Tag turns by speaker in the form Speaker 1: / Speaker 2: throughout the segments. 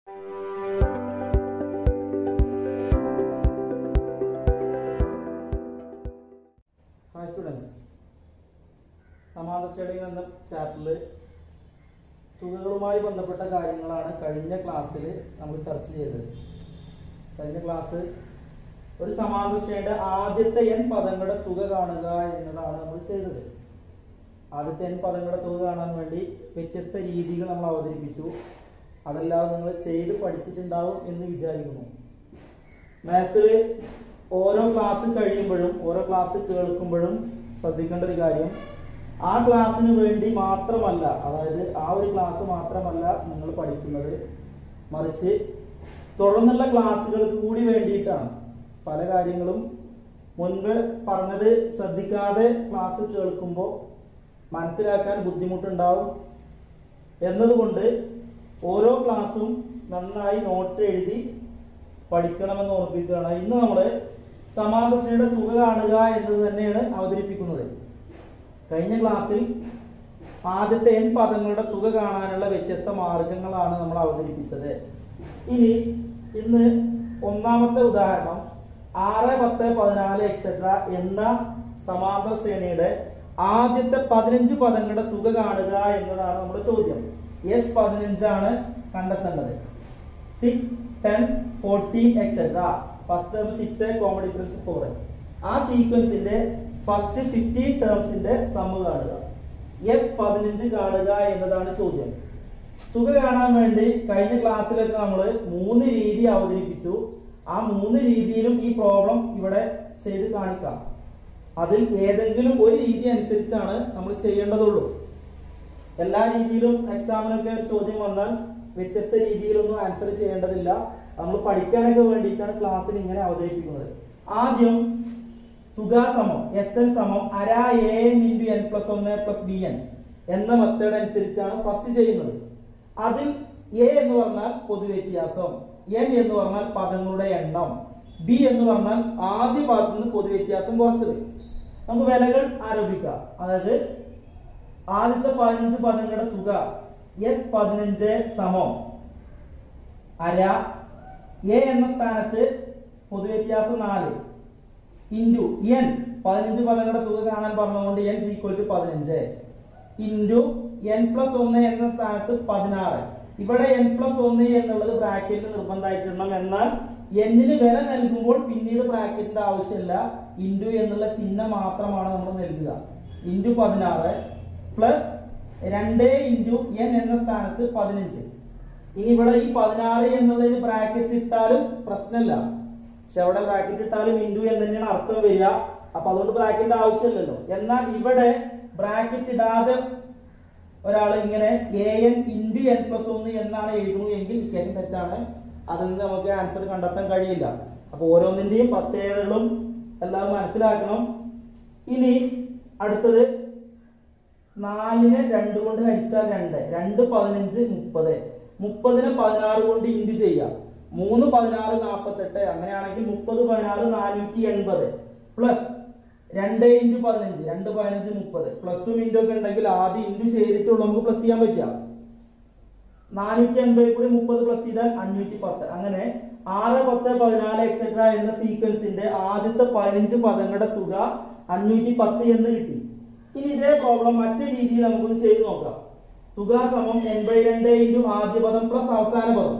Speaker 1: hi students സമാന്തര studying എന്ന ചാപ്റ്ററിൽ തുകകളുമായി ബന്ധപ്പെട്ട കാര്യങ്ങളാണ് കഴിഞ്ഞ ക്ലാസ്സിൽ നമ്മൾ ചർച്ച ചെയ്തത് കഴിഞ്ഞ ക്ലാസ് ഒരു സമാന്തര ശ്രേണിയുടെ ആദ്യത്തെ എൻ പദങ്ങളുടെ തുക കാണുക എന്നതാണ് നമ്മൾ ചെയ്തത് ആദ്യത്തെ എൻ പദങ്ങളുടെ തുക കാണാൻ വേണ്ടി വ്യത്യസ്ത രീതികൾ നമ്മൾ അവതരിപ്പിച്ചു അതെല്ലാം നിങ്ങൾ ചെയ്ത് പഠിച്ചിട്ടുണ്ടാവും എന്ന് വിചാരിക്കുന്നു മാത്സിൽ ഓരോ ക്ലാസ് കഴിയുമ്പോഴും ഓരോ ക്ലാസ് കേൾക്കുമ്പോഴും ശ്രദ്ധിക്കേണ്ട ഒരു കാര്യം ആ ക്ലാസ്സിന് വേണ്ടി മാത്രമല്ല അതായത് ആ ഒരു ക്ലാസ് മാത്രമല്ല നിങ്ങൾ പഠിക്കുന്നത് മറിച്ച് തുടർന്നുള്ള ക്ലാസ്സുകൾക്ക് കൂടി വേണ്ടിയിട്ടാണ് പല കാര്യങ്ങളും മുൻപ് പറഞ്ഞത് ശ്രദ്ധിക്കാതെ ക്ലാസ് കേൾക്കുമ്പോൾ മനസ്സിലാക്കാൻ ബുദ്ധിമുട്ടുണ്ടാവും എന്നതുകൊണ്ട് ഓരോ ക്ലാസ്സും നന്നായി നോട്ട് എഴുതി പഠിക്കണമെന്ന് ഓർമ്മിപ്പിക്കുകയാണ് ഇന്ന് നമ്മൾ സമാന്തര ശ്രേണിയുടെ തുക കാണുക എന്നത് തന്നെയാണ് അവതരിപ്പിക്കുന്നത് കഴിഞ്ഞ ക്ലാസ്സിൽ ആദ്യത്തെ എൻ പദങ്ങളുടെ തുക കാണാനുള്ള വ്യത്യസ്ത മാർഗങ്ങളാണ് നമ്മൾ അവതരിപ്പിച്ചത് ഇനി ഇന്ന് ഒന്നാമത്തെ ഉദാഹരണം ആറ് പത്ത് പതിനാല് എക്സെട്ര എന്ന സമാന്തര ശ്രേണിയുടെ ആദ്യത്തെ പതിനഞ്ച് പദങ്ങളുടെ തുക കാണുക എന്നതാണ് നമ്മുടെ ചോദ്യം എസ് പതിനഞ്ചാണ് കണ്ടെത്തേണ്ടത് six ten fourteen etcetera first term six common difference four ആ സീക്വൻസിന്റെ ഫസ്റ്റ് ഫിഫ്റ്റീൻ ടേംസിന്റെ സമ്മ് കാണുക എഫ് പതിനഞ്ച് കാണുക എന്നതാണ് ചോദ്യം തുക കാണാൻ വേണ്ടി കഴിഞ്ഞ ക്ലാസ്സിലൊക്കെ നമ്മൾ മൂന്ന് രീതി അവതരിപ്പിച്ചു ആ മൂന്ന് രീതിയിലും ഈ പ്രോബ്ലം ഇവിടെ ചെയ്ത് കാണിക്കാം അതിൽ ഏതെങ്കിലും ഒരു രീതി അനുസരിച്ചാണ് നമ്മൾ ചെയ്യേണ്ടതുള്ളൂ എല്ലാ രീതിയിലും എക്സാമിനൊക്കെ ഒരു ചോദ്യം വന്നാൽ വ്യത്യസ്ത രീതിയിലൊന്നും ആൻസർ ചെയ്യേണ്ടതില്ല നമ്മൾ പഠിക്കാനൊക്കെ വേണ്ടിയിട്ടാണ് ക്ലാസ്സിൽ ഇങ്ങനെ അവതരിപ്പിക്കുന്നത് ആദ്യം തുക സമം എസ് എൻ സമം അര A N into N plus ഒന്ന് പ്ലസ് ബി എൻ എന്ന മെത്തേഡ് അനുസരിച്ചാണ് ഫസ്റ്റ് ചെയ്യുന്നത് അതിൽ എ എന്ന് പറഞ്ഞാൽ പൊതുവ്യത്യാസം എൻ എന്ന് പറഞ്ഞാൽ പദങ്ങളുടെ എണ്ണം ബി എന്ന് പറഞ്ഞാൽ ആദ്യ പദത്തിൽ നിന്ന് പൊതുവ്യത്യാസം കുറച്ചത് നമുക്ക് വിലകൾ ആരോപിക്കാം അതായത് ആദ്യത്തെ പതിനഞ്ച് പദങ്ങളുടെ തുക എസ് പതിനഞ്ച് സമം അര എ എന്ന സ്ഥാനത്ത് പൊതുവ്യത്യാസം നാല് ഇൻറ്റു എൻ പതിനഞ്ച് പദങ്ങളുടെ തുക കാണാൻ പറഞ്ഞുകൊണ്ട് എൻ ഈക്വൽ ടു പതിനഞ്ച് ഇൻറ്റു എൻ പ്ലസ് ഒന്ന് എന്ന സ്ഥാനത്ത് പതിനാറ് ഇവിടെ എൻ പ്ലസ് ഒന്ന് എന്നുള്ളത് ബ്രാക്കറ്റിൽ നിർബന്ധമായിട്ടിടണം എന്നാൽ എന്നിന് വില നൽകുമ്പോൾ പിന്നീട് ബ്രാക്കറ്റിന്റെ ആവശ്യമില്ല ഇൻറ്റു എന്നുള്ള ചിഹ്നം മാത്രമാണ് നമ്മൾ നൽകുക ഇൻറ്റു പതിനാറ് പ്ലസ് രണ്ട് ഇൻറ്റു എൻ എന്ന സ്ഥാനത്ത് പതിനഞ്ച് ഇനി ഇവിടെ ഈ പതിനാറ് എന്നുള്ളതിന് ബ്രാക്കറ്റ് ഇട്ടാലും പ്രശ്നമില്ല പക്ഷെ അവിടെ ബ്രാക്കറ്റ് ഇട്ടാലും ഇൻറ്റു എന്ന് തന്നെയാണ് അർത്ഥം വരിക അപ്പൊ അതുകൊണ്ട് ബ്രാക്കറ്റ് ആവശ്യമില്ലല്ലോ എന്നാൽ ഇവിടെ ബ്രാക്കറ്റ് ഇടാതെ ഒരാൾ ഇങ്ങനെ A N into N plus ഒന്ന് എന്നാണ് എഴുതുന്നു എങ്കിൽ ഇക്വേഷൻ തെറ്റാണ് അതിൽ നിന്ന് നമുക്ക് ആൻസർ കണ്ടെത്താൻ കഴിയില്ല അപ്പൊ ഓരോന്നിന്റെയും പ്രത്യേകതകളും എല്ലാം മനസ്സിലാക്കണം ഇനി അടുത്തത് നാലിനെ രണ്ട് കൊണ്ട് ഹരിച്ചാൽ രണ്ട് രണ്ട് പതിനഞ്ച് മുപ്പത് മുപ്പതിനെ പതിനാറ് കൊണ്ട് ഇൻറ്റു ചെയ്യാം മൂന്ന് പതിനാറ് നാൽപ്പത്തെട്ട് അങ്ങനെയാണെങ്കിൽ മുപ്പത് പതിനാറ് നാനൂറ്റി എൺപത് പ്ലസ് രണ്ട് ഇൻറ്റു പതിനഞ്ച് രണ്ട് പതിനഞ്ച് മുപ്പത് പ്ലസും ഇൻറ്റു ഒക്കെ ഉണ്ടെങ്കിൽ ആദ്യം ഇൻറ്റു ചെയ്തിട്ടുള്ളൂ നമുക്ക് പ്ലസ് ചെയ്യാൻ പറ്റുക നാനൂറ്റി എൺപത് കൂടി മുപ്പത് പ്ലസ് ചെയ്താൽ അഞ്ഞൂറ്റി പത്ത് അങ്ങനെ ആറ് പത്ത് പതിനാല് എക്സെട്ര എന്ന സീക്വൻസിന്റെ ആദ്യത്തെ പതിനഞ്ച് പദങ്ങളുടെ തുക അഞ്ഞൂറ്റി പത്ത് എന്ന് കിട്ടി ഇനി ഇതേ പ്രോബ്ലം മറ്റു രീതിയിൽ നമുക്കൊന്ന് ചെയ്തു നോക്കാം തുക സമം എൺപത് രണ്ട് ഇൻറ്റു ആദ്യ പദം പ്ലസ് അവസാന പദം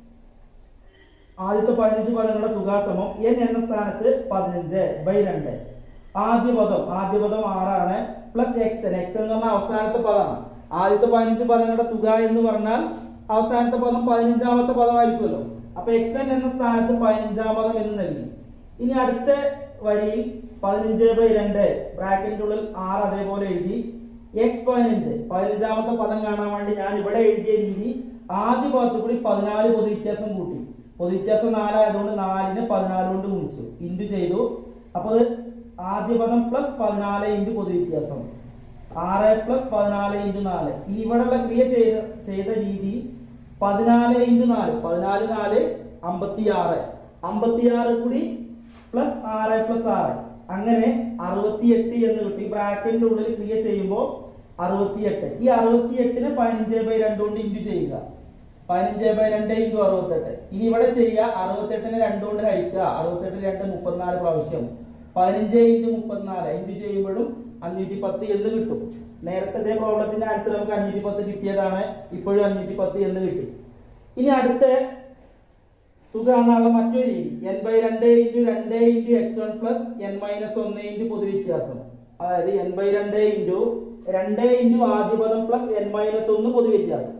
Speaker 1: ആദ്യത്തെ പതിനഞ്ച് പദങ്ങളുടെ തുക സമം എൻ എന്ന സ്ഥാനത്ത് പതിനഞ്ച് ബൈ രണ്ട് ആദ്യ പദം ആദ്യ പദം ആറാണ് പ്ലസ് എക്സ് എൻ എക്സ് എന്ന് പറഞ്ഞാൽ അവസാനത്തെ പദമാണ് ആദ്യത്തെ പതിനഞ്ച് പദങ്ങളുടെ തുക എന്ന് പറഞ്ഞാൽ അവസാനത്തെ പദം പതിനഞ്ചാമത്തെ പദമായിരിക്കുമല്ലോ അപ്പൊ എക്സ് എൻ എന്ന സ്ഥാനത്ത് പതിനഞ്ചാം പദം എന്ന് നൽകി ഇനി അടുത്ത വരിയിൽ പതിനഞ്ച് ബൈ രണ്ട് ബ്രാക്കറ്റിന്റെ ഉള്ളിൽ ആറ് അതേപോലെ എഴുതി എക്സ് പതിനഞ്ച് പതിനഞ്ചാമത്തെ പദം കാണാൻ വേണ്ടി ഞാൻ ഇവിടെ എഴുതിയ രീതി ആദ്യ പദത്തിൽ കൂടി പതിനാല് പൊതുവ്യത്യാസം കൂട്ടി പൊതുവ്യത്യാസം നാലായതുകൊണ്ട് നാലിന് പതിനാല് കൊണ്ട് ഗുണിച്ചു ഇൻറ്റു ചെയ്തു അപ്പൊ അത് ആദ്യ പദം പ്ലസ് പതിനാല് ഇൻറ്റു പൊതുവ്യത്യാസം ആറ് പ്ലസ് പതിനാല് ഇൻറ്റു നാല് ഇനി ഇവിടെയുള്ള ക്രിയ ചെയ്ത ചെയ്ത രീതി പതിനാല് ഇൻറ്റു നാല് പതിനാല് നാല് അമ്പത്തിയാറ് അമ്പത്തിയാറ് കൂടി പ്ലസ് ആറ് പ്ലസ് ആറ് അങ്ങനെ അറുപത്തിയെട്ട് എന്ന് കിട്ടി ബ്രാക്കറ്റിന്റെ ഉള്ളിൽ ക്രിയ ചെയ്യുമ്പോൾ അറുപത്തിയെട്ട് ഈ അറുപത്തിയെട്ടിന് പതിനഞ്ച് ബൈ രണ്ട് കൊണ്ട് ഇൻറ്റു ചെയ്യുക പതിനഞ്ച് ബൈ രണ്ട് ഇൻറ്റു അറുപത്തെട്ട് ഇനി ഇവിടെ ചെയ്യുക അറുപത്തെട്ടിനെ രണ്ട് കൊണ്ട് ഹരിക്കുക അറുപത്തെട്ട് രണ്ട് മുപ്പത്തിനാല് പ്രാവശ്യം പതിനഞ്ച് ഇൻറ്റു മുപ്പത്തിനാല് ഇൻറ്റു ചെയ്യുമ്പോഴും അഞ്ഞൂറ്റി പത്ത് എന്ന് കിട്ടും നേരത്തെ ഇതേ പ്രോബ്ലത്തിന്റെ ആൻസർ നമുക്ക് അഞ്ഞൂറ്റി പത്ത് കിട്ടിയതാണ് ഇപ്പോഴും അഞ്ഞൂറ്റി പത്ത് എന്ന് കിട്ടി ഇനി അടുത്ത തുക കാണാനുള്ള മറ്റൊരു രീതി എൻ ബൈ രണ്ട് ഇൻറ്റു രണ്ട് into X one plus N minus ഒന്ന് ഇൻറ്റു പൊതുവ്യത്യാസം അതായത് എൻ ബൈ രണ്ട് ഇൻറ്റു രണ്ട് ഇൻറ്റു ആദ്യ പദം പ്ലസ് എൻ മൈനസ് ഒന്ന് പൊതുവ്യത്യാസം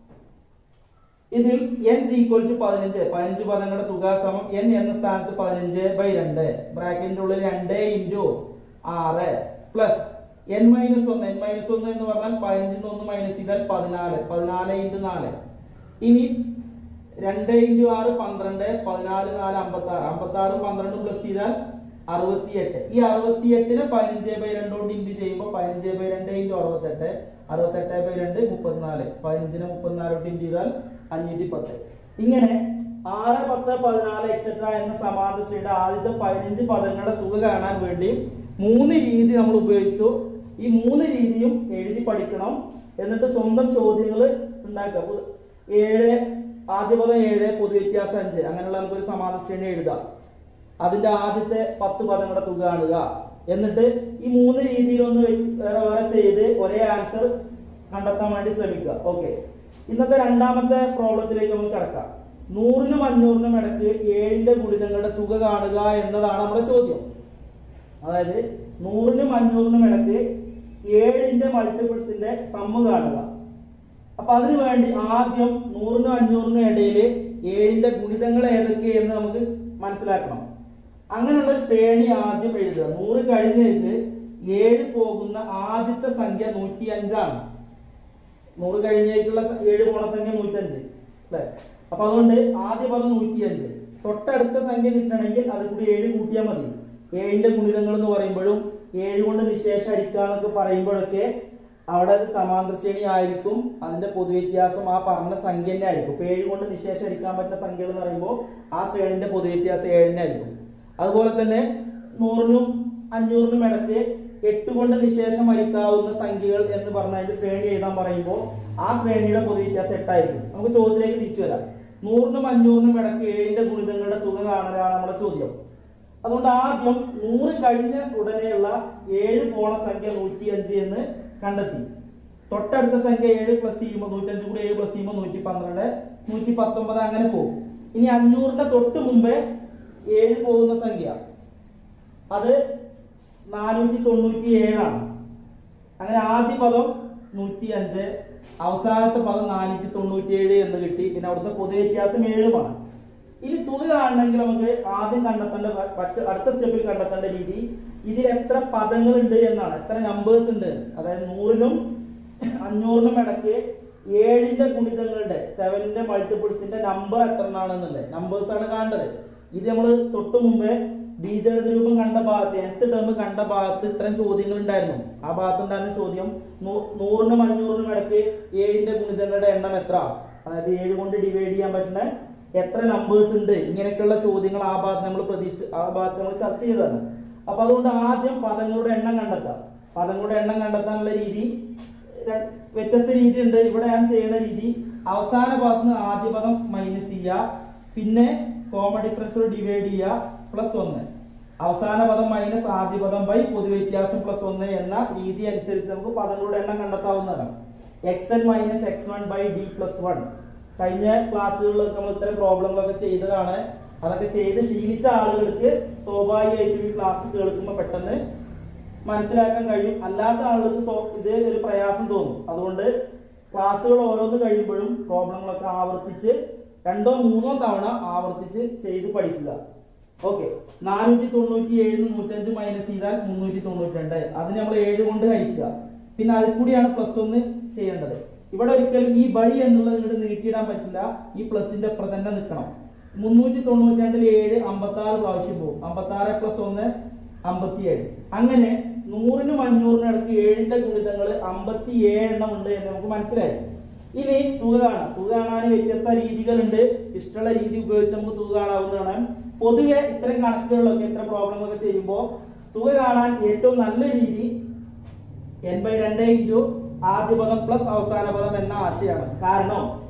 Speaker 1: ഇതിൽ എൻ ഈക്വൽ ടു പതിനഞ്ച് പതിനഞ്ച് പദങ്ങളുടെ തുക സമം എൻ എന്ന സ്ഥാനത്ത് പതിനഞ്ച് ബൈ രണ്ട് ബ്രാക്കറ്റിന്റെ ഉള്ളിൽ രണ്ട് ഇൻറ്റു ആറ് പ്ലസ് എൻ മൈനസ് ഒന്ന് എൻ മൈനസ് ഒന്ന് എന്ന് പറഞ്ഞാൽ പതിനഞ്ചിൽ നിന്ന് ഒന്ന് മൈനസ് ചെയ്താൽ പതിനാല് പതിനാല് ഇൻറ്റു നാല് ഇനി രണ്ട് ഇൻറ്റു ആറ് പന്ത്രണ്ട് പതിനാല് നാല് അമ്പത്തി ആറ് അമ്പത്തി ആറും പന്ത്രണ്ടും പ്ലസ് ചെയ്താൽ അറുപത്തിയെട്ട് ഈ അറുപത്തിയെട്ടിനെ പതിനഞ്ച് ബൈ രണ്ട് കൊണ്ട് ഇൻറ്റു ചെയ്യുമ്പോൾ പതിനഞ്ച് ബൈ രണ്ട് ഇൻറ്റു അറുപത്തെട്ട് അറുപത്തെട്ട് ബൈ രണ്ട് മുപ്പത്തിനാല് പതിനഞ്ചിനെ മുപ്പത്തിനാല് കൊണ്ട് ഇൻറ്റു ചെയ്താൽ അഞ്ഞൂറ്റി പത്ത് ഇങ്ങനെ ആറ് പത്ത് പതിനാല് എക്സെട്ര എന്ന സമാന്തര ശ്രേണിയുടെ ആദ്യത്തെ പതിനഞ്ച് പദങ്ങളുടെ തുക കാണാൻ വേണ്ടി മൂന്ന് രീതി നമ്മൾ ഉപയോഗിച്ചു ഈ മൂന്ന് രീതിയും എഴുതി പഠിക്കണം എന്നിട്ട് സ്വന്തം ചോദ്യങ്ങൾ ഉണ്ടാക്കുക പു- ഏഴ് ആദ്യ പദം ഏഴ് പൊതുവ്യത്യാസം അഞ്ച് അങ്ങനെയുള്ള നമുക്കൊരു സമാന്തര ശ്രേണി എഴുതാം അതിന്റെ ആദ്യത്തെ പത്ത് പദങ്ങളുടെ തുക കാണുക എന്നിട്ട് ഈ മൂന്ന് രീതിയിലൊന്ന് വെ- വേറെ വേറെ ചെയ്ത് ഒരേ ആൻസർ കണ്ടെത്താൻ വേണ്ടി ശ്രമിക്കുക ഓക്കെ ഇന്നത്തെ രണ്ടാമത്തെ പ്രോബ്ലത്തിലേക്ക് നമുക്ക് കിടക്കാം നൂറിനും അഞ്ഞൂറിനും ഇടയ്ക്ക് ഏഴിന്റെ ഗുണിതങ്ങളുടെ തുക കാണുക എന്നതാണ് നമ്മുടെ ചോദ്യം അതായത് നൂറിനും അഞ്ഞൂറിനും ഇടയ്ക്ക് ഏഴിന്റെ മൾട്ടിപ്പിൾസിന്റെ സമ്മ് കാണുക അപ്പൊ അതിനു വേണ്ടി ആദ്യം നൂറിനും അഞ്ഞൂറിനും ഇടയിൽ ഏഴിന്റെ ഗുണിതങ്ങൾ ഏതൊക്കെ എന്ന് നമുക്ക് മനസ്സിലാക്കണം അങ്ങനെയുള്ള ഒരു ശ്രേണി ആദ്യം എഴുതുക നൂറ് കഴിഞ്ഞിട്ട് ഏഴ് പോകുന്ന ആദ്യത്തെ സംഖ്യ നൂറ്റി അഞ്ചാണ് നൂറ് കഴിഞ്ഞേക്കുള്ള സ- ഏഴ് പോണ സംഖ്യ നൂറ്റഞ്ച് അല്ലെ അപ്പൊ അതുകൊണ്ട് ആദ്യ പദം നൂറ്റിയഞ്ച് തൊട്ടടുത്ത സംഖ്യ കിട്ടണമെങ്കിൽ അത് കൂടി ഏഴ് കൂട്ടിയാൽ മതി ഏഴിന്റെ ഗുണിതങ്ങൾ എന്ന് പറയുമ്പോഴും ഏഴ് കൊണ്ട് നിശേഷം ഹരിക്കാന്നൊക്കെ പറയുമ്പോഴൊക്കെ അവിടെ അത് സമാന്തര ശ്രേണി ആയിരിക്കും അതിന്റെ പൊതുവ്യത്യാസം ആ പറഞ്ഞ സംഖ്യ തന്നെ ആയിരിക്കും ഇപ്പൊ ഏഴ് കൊണ്ട് നിശേഷം ഹരിക്കാൻ പറ്റുന്ന സംഖ്യകൾ എന്ന് പറയുമ്പോൾ ആ ശ്രേണിന്റെ പൊതുവ്യത്യാസം ഏഴിനെ ആയിരിക്കും അതുപോലെ തന്നെ നൂറിനും അഞ്ഞൂറിനും ഇടയ്ക്ക് എട്ട് കൊണ്ട് നിശേഷം ഹരിക്കാവുന്ന സംഖ്യകൾ എന്ന് പറഞ്ഞ അതിന്റെ ശ്രേണി എഴുതാൻ പറയുമ്പോൾ ആ ശ്രേണിയുടെ പൊതുവ്യത്യാസം എട്ടായിരിക്കും നമുക്ക് ചോദ്യത്തിലേക്ക് തിരിച്ചു വരാം നൂറിനും അഞ്ഞൂറിനും ഇടയ്ക്ക് ഏഴിന്റെ ഗുണിതങ്ങളുടെ തുക കാണലാണ് നമ്മുടെ ചോദ്യം അതുകൊണ്ട് ആദ്യം നൂറ് കഴിഞ്ഞ ഉടനെയുള്ള ഏഴ് പോണ സംഖ്യ നൂറ്റിയഞ്ച് എന്ന് കണ്ടെത്തി തൊട്ടടുത്ത സംഖ്യ ഏഴ് പ്ലസ് ചെയ്യുമ്പോൾ നൂറ്റഞ്ച് കൂടി ഏഴ് പ്ലസ് ചെയ്യുമ്പോൾ നൂറ്റി പന്ത്രണ്ട് നൂറ്റി പത്തൊമ്പത് അങ്ങനെ പോകും ഇനി അഞ്ഞൂറിന്റെ തൊട്ട് മുമ്പേ ഏഴ് പോകുന്ന സംഖ്യ അത് നാനൂറ്റി തൊണ്ണൂറ്റി ഏഴാണ് അങ്ങനെ ആദ്യ പദം നൂറ്റി അഞ്ച് അവസാനത്തെ പദം നാനൂറ്റി തൊണ്ണൂറ്റി ഏഴ് എന്ന് കിട്ടി പിന്നെ അവിടുത്തെ പൊതുവ്യത്യാസം ഏഴുമാണ് ഇനി തുക കാണണമെങ്കിൽ നമുക്ക് ആദ്യം കണ്ടെത്തേണ്ട മ- മറ്റ് അടുത്ത സ്റ്റെപ്പിൽ കണ്ടെത്തേണ്ട രീതി ഇതിൽ എത്ര പദങ്ങൾ ഉണ്ട് എന്നാണ് എത്ര നമ്പേഴ്സ് ഉണ്ട് അതായത് നൂറിനും അഞ്ഞൂറിനും ഇടയ്ക്ക് ഏഴിന്റെ ഗുണിതങ്ങളുടെ സെവനിന്റെ മൾട്ടിപ്പിൾസിന്റെ നമ്പർ എത്ര എന്നുള്ളത് നമ്പേഴ്സ് ആണ് കാണേണ്ടത് ഇത് നമ്മൾ തൊട്ടു മുമ്പേ ബീജഗണിത രൂപം കണ്ട ഭാഗത്ത് nth ടേം കണ്ട ഭാഗത്ത് ഇത്തരം ചോദ്യങ്ങൾ ഉണ്ടായിരുന്നു ആ ഭാഗത്ത് ഉണ്ടായിരുന്ന ചോദ്യം നൂ- നൂറിനും അഞ്ഞൂറിനും ഇടയ്ക്ക് ഏഴിന്റെ ഗുണിതങ്ങളുടെ എണ്ണം എത്ര അതായത് ഏഴ് കൊണ്ട് ഡിവൈഡ് ചെയ്യാൻ പറ്റുന്ന എത്ര നമ്പേഴ്സ് ഉണ്ട് ഇങ്ങനെയൊക്കെയുള്ള ചോദ്യങ്ങൾ ആ ഭാഗത്ത് നമ്മൾ പ്രതീക്ഷ ആ ഭാഗത്ത് നമ്മൾ ചർച്ച ചെയ്തതാണ് അപ്പൊ അതുകൊണ്ട് ആദ്യം പദങ്ങളുടെ എണ്ണം കണ്ടെത്താം പദങ്ങളുടെ എണ്ണം കണ്ടെത്താനുള്ള രീതി ര- വ്യത്യസ്ത രീതി ഉണ്ട് ഇവിടെ ഞാൻ ചെയ്യുന്ന രീതി അവസാന ഭാഗത്ത് നിന്ന് ആദ്യ പദം മൈനസ് ചെയ്യുക പിന്നെ കോമൺ ഡിഫറൻസ് ഡിവൈഡ് ചെയ്യുക പ്ലസ് ഒന്ന് അവസാന പദം മൈനസ് ആദ്യ പദം ബൈ പൊതുവ്യത്യാസം പ്ലസ് ഒന്ന് എന്ന രീതി അനുസരിച്ച് നമുക്ക് പദങ്ങളുടെ എണ്ണം കണ്ടെത്താവുന്നതാണ് X N minus X one by D plus one കഴിഞ്ഞ ക്ലാസ്സുകളിലൊക്കെ നമ്മൾ ഇത്തരം പ്രോബ്ലങ്ങളൊക്കെ ചെയ്തതാണ് അതൊക്കെ ചെയ്ത് ശീലിച്ച ആളുകൾക്ക് സ്വാഭാവികമായിട്ടും ഈ ക്ലാസ് കേൾക്കുമ്പോൾ പെട്ടെന്ന് മനസ്സിലാക്കാൻ കഴിയും അല്ലാത്ത ആളുകൾക്ക് സ്വ- ഇത് ഒരു പ്രയാസം തോന്നും അതുകൊണ്ട് ക്ലാസ്സുകൾ ഓരോന്ന് കഴിയുമ്പോഴും പ്രോബ്ലങ്ങളൊക്കെ ആവർത്തിച്ച് രണ്ടോ മൂന്നോ തവണ ആവർത്തിച്ച് ചെയ്ത് പഠിക്കുക ഓക്കെ നാനൂറ്റി തൊണ്ണൂറ്റി ഏഴ് നൂറ്റഞ്ച് മൈനസ് ചെയ്താൽ മുന്നൂറ്റി തൊണ്ണൂറ്റി രണ്ട് അത് നമ്മൾ ഏഴ് കൊണ്ട് ഹരിക്കുക പിന്നെ അതിൽ കൂടിയാണ് പ്ലസ് ഒന്ന് ചെയ്യേണ്ടത് ഇവിടെ ഒരിക്കലും ഈ ബൈ എന്നുള്ളത് ഇങ്ങോട്ട് നീട്ടിയിടാൻ പറ്റില്ല ഈ പ്ലസിന്റെ അപ്പുറം തന്നെ നിൽക്കണം മുന്നൂറ്റി തൊണ്ണൂറ്റി രണ്ടിൽ ഏഴ് അമ്പത്തി ആറ് പ്രാവശ്യം പോകും അമ്പത്തി ആറ് പ്ലസ് ഒന്ന് അമ്പത്തിയേഴ് അങ്ങനെ നൂറിനും അഞ്ഞൂറിനും ഇടയ്ക്ക് ഏഴിന്റെ ഗുണിതങ്ങൾ അമ്പത്തി എണ്ണം ഉണ്ട് എന്ന് നമുക്ക് മനസ്സിലായി ഇനി തുക കാണാം തുക കാണാൻ വ്യത്യസ്ത രീതികളുണ്ട് ഇഷ്ടമുള്ള രീതി ഉപയോഗിച്ച് നമുക്ക് തുക കാണാവുന്നതാണ് പൊതുവെ ഇത്തരം കണക്കുകളിലൊക്കെ ഇത്തരം പ്രോബ്ലങ്ങളൊക്കെ ചെയ്യുമ്പോൾ തുക കാണാൻ ഏറ്റവും നല്ല രീതി എൻ ബൈ രണ്ട് ഇൻറ്റു ആദ്യ പദം പ്ലസ് അവസാന പദം എന്ന ആശയമാണ് കാരണം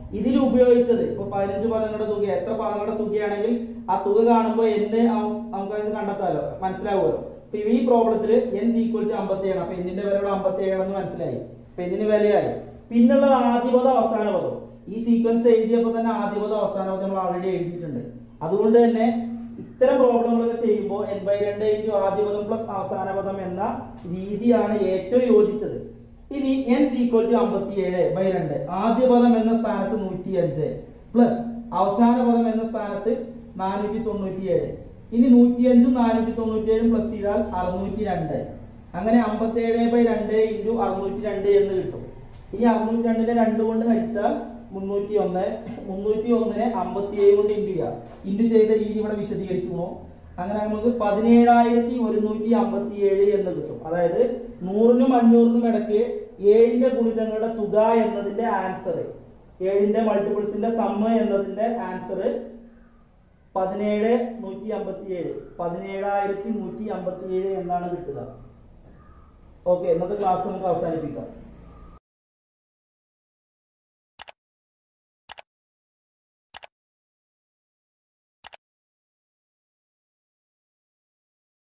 Speaker 1: ഇതിൽ ഉപയോഗിച്ചത് ഇപ്പൊ പതിനഞ്ച് പദങ്ങളുടെ തുക എത്ര പദങ്ങളുടെ തുകയാണെങ്കിൽ ആ തുക കാണുമ്പോൾ എന്ന് നമുക്ക് അതിന് കണ്ടെത്താലോ മനസ്സിലാവുമല്ലോ ഇപ്പൊ ഈ പ്രോബ്ലത്തിൽ എൻ ഈക്വൽ ടു അമ്പത്തി ഏഴ് അപ്പൊ എന്നിന്റെ വില അമ്പത്തി ഏഴാണെന്ന് മനസ്സിലായി അപ്പൊ എന്നിന് വിലയായി പിന്നുള്ളത് ആദ്യ പദം അവസാന പദം ഈ സീക്വൻസ് എഴുതിയപ്പോൾ തന്നെ ആദ്യ പദം അവസാന പദം നമ്മൾ ഓൾറെഡി എഴുതിയിട്ടുണ്ട് അതുകൊണ്ട് തന്നെ ഇത്തരം പ്രോബ്ലങ്ങളൊക്കെ ചെയ്യുമ്പോൾ എൻ ബൈ രണ്ട് ഇൻറ്റു ആദ്യ പദം പ്ലസ് അവസാന പദം എന്ന രീതിയാണ് ഏറ്റവും യോജിച്ചത് ഇനി എൻ ഈക്വൽ ടു അമ്പത്തി ഏഴ് ബൈ രണ്ട് ആദ്യ പദം എന്ന സ്ഥാനത്ത് നൂറ്റി അഞ്ച് പ്ലസ് അവസാന പദം എന്ന സ്ഥാനത്ത് നാനൂറ്റി തൊണ്ണൂറ്റി ഏഴ് ഇനി നൂറ്റി അഞ്ചും നാനൂറ്റി തൊണ്ണൂറ്റി ഏഴും പ്ലസ് ചെയ്താൽ അറുന്നൂറ്റി രണ്ട് അങ്ങനെ അമ്പത്തി ഏഴ് ബൈ രണ്ട് ഇൻറ്റു അറുന്നൂറ്റി രണ്ട് എന്ന് കിട്ടും ഈ അറുന്നൂറ്റി രണ്ടിനെ രണ്ട് കൊണ്ട് ഹരിച്ചാൽ മുന്നൂറ്റി ഒന്ന് മുന്നൂറ്റി ഒന്നിനെ അമ്പത്തി ഏഴ് കൊണ്ട് ഇൻറ്റു ചെയ്യുക ഇൻറ്റു ചെയ്ത രീതി ഇവിടെ വിശദീകരിച്ചു അങ്ങനെ നമുക്ക് പതിനേഴായിരത്തി ഒരുന്നൂറ്റി അമ്പത്തി ഏഴ് എന്ന് കിട്ടും അതായത് നൂറിനും അഞ്ഞൂറിനും ഇടയ്ക്ക് ഏഴിന്റെ ഗുണിതങ്ങളുടെ തുക എന്നതിന്റെ ആൻസർ ഏഴിന്റെ മൾട്ടിപ്പിൾസിന്റെ സമ്മ എന്നതിന്റെ ആൻസർ പതിനേഴ് നൂറ്റി അമ്പത്തി ഏഴ് പതിനേഴായിരത്തി നൂറ്റി അമ്പത്തി ഏഴ് എന്നാണ് കിട്ടുക ഓക്കെ ഇന്നത്തെ ക്ലാസ് നമുക്ക് അവസാനിപ്പിക്കാം